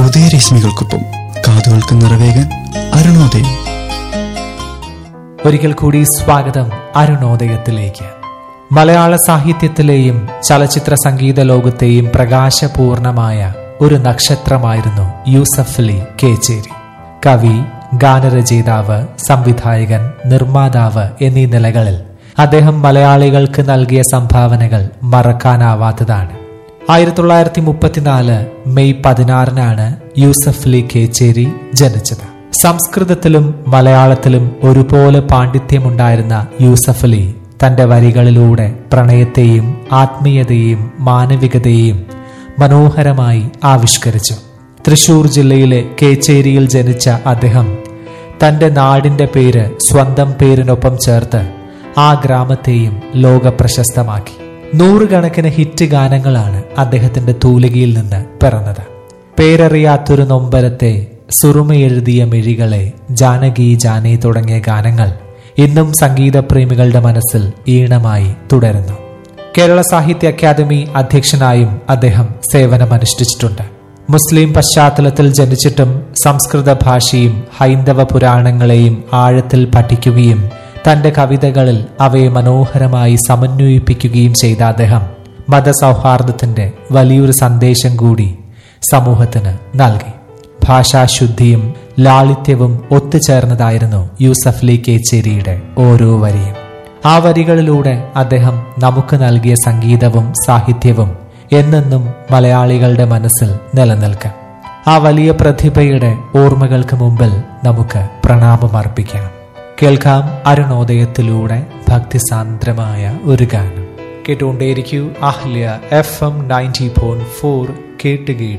ഉദയരശ്മികൾക്കൊപ്പം കാതുകൾക്ക് നിറവേകാൻ അരുണോദയം ഒരിക്കൽ കൂടി സ്വാഗതം അരുണോദയത്തിലേക്ക് മലയാള സാഹിത്യത്തിലെയും ചലച്ചിത്ര സംഗീത ലോകത്തെയും പ്രകാശപൂർണമായ ഒരു നക്ഷത്രമായിരുന്നു യൂസഫ് അലി കേച്ചേരി കവി ഗാനരചയിതാവ് സംവിധായകൻ നിർമ്മാതാവ് എന്നീ നിലകളിൽ അദ്ദേഹം മലയാളികൾക്ക് നൽകിയ സംഭാവനകൾ മറക്കാനാവാത്തതാണ് ആയിരത്തി തൊള്ളായിരത്തി മുപ്പത്തിനാല് മെയ് പതിനാറിനാണ് യൂസഫ് അലി കേച്ചേരി ജനിച്ചത് സംസ്കൃതത്തിലും മലയാളത്തിലും ഒരുപോലെ പാണ്ഡിത്യമുണ്ടായിരുന്ന യൂസഫ് അലി തന്റെ വരികളിലൂടെ പ്രണയത്തെയും ആത്മീയതയെയും മാനവികതയെയും മനോഹരമായി ആവിഷ്കരിച്ചു തൃശൂർ ജില്ലയിലെ കേച്ചേരിയിൽ ജനിച്ച അദ്ദേഹം തന്റെ നാടിന്റെ പേര് സ്വന്തം പേരിനൊപ്പം ചേർത്ത് ആ ഗ്രാമത്തെയും ലോക പ്രശസ്തമാക്കി നൂറുകണക്കിന് ഹിറ്റ് ഗാനങ്ങളാണ് അദ്ദേഹത്തിന്റെ തൂലികയിൽ നിന്ന് പിറന്നത് പേരറിയാത്തൊരു നൊമ്പരത്തെ സുറുമയെഴുതിയ മിഴികളെ ജാനകി ജാനേ തുടങ്ങിയ ഗാനങ്ങൾ ഇന്നും സംഗീതപ്രേമികളുടെ മനസ്സിൽ ഈണമായി തുടരുന്നു കേരള സാഹിത്യ അക്കാദമി അധ്യക്ഷനായും അദ്ദേഹം സേവനമനുഷ്ഠിച്ചിട്ടുണ്ട് മുസ്ലിം പശ്ചാത്തലത്തിൽ ജനിച്ചിട്ടും സംസ്കൃത ഭാഷയും ഹൈന്ദവ പുരാണങ്ങളെയും ആഴത്തിൽ പഠിക്കുകയും തന്റെ കവിതകളിൽ അവയെ മനോഹരമായി സമന്വയിപ്പിക്കുകയും ചെയ്ത അദ്ദേഹം മതസൗഹാർദ്ദത്തിന്റെ വലിയൊരു സന്ദേശം കൂടി സമൂഹത്തിന് നൽകി ഭാഷാശുദ്ധിയും ലാളിത്യവും ഒത്തുചേർന്നതായിരുന്നു യൂസഫ് അലി കേച്ചേരിയുടെ ഓരോ വരിയും ആ വരികളിലൂടെ അദ്ദേഹം നമുക്ക് നൽകിയ സംഗീതവും സാഹിത്യവും എന്നെന്നും മലയാളികളുടെ മനസ്സിൽ നിലനിൽക്കും ആ വലിയ പ്രതിഭയുടെ ഓർമ്മകൾക്ക് മുമ്പിൽ നമുക്ക് പ്രണാമം അർപ്പിക്കാം കേൾക്കാം അരുണോദയത്തിലൂടെ ഭക്തിസാന്ദ്രമായ ഒരു ഗാനം കേട്ടുകൊണ്ടേയിരിക്കൂ Ahalya F M ninety point four കേട്ടുകേട്ട്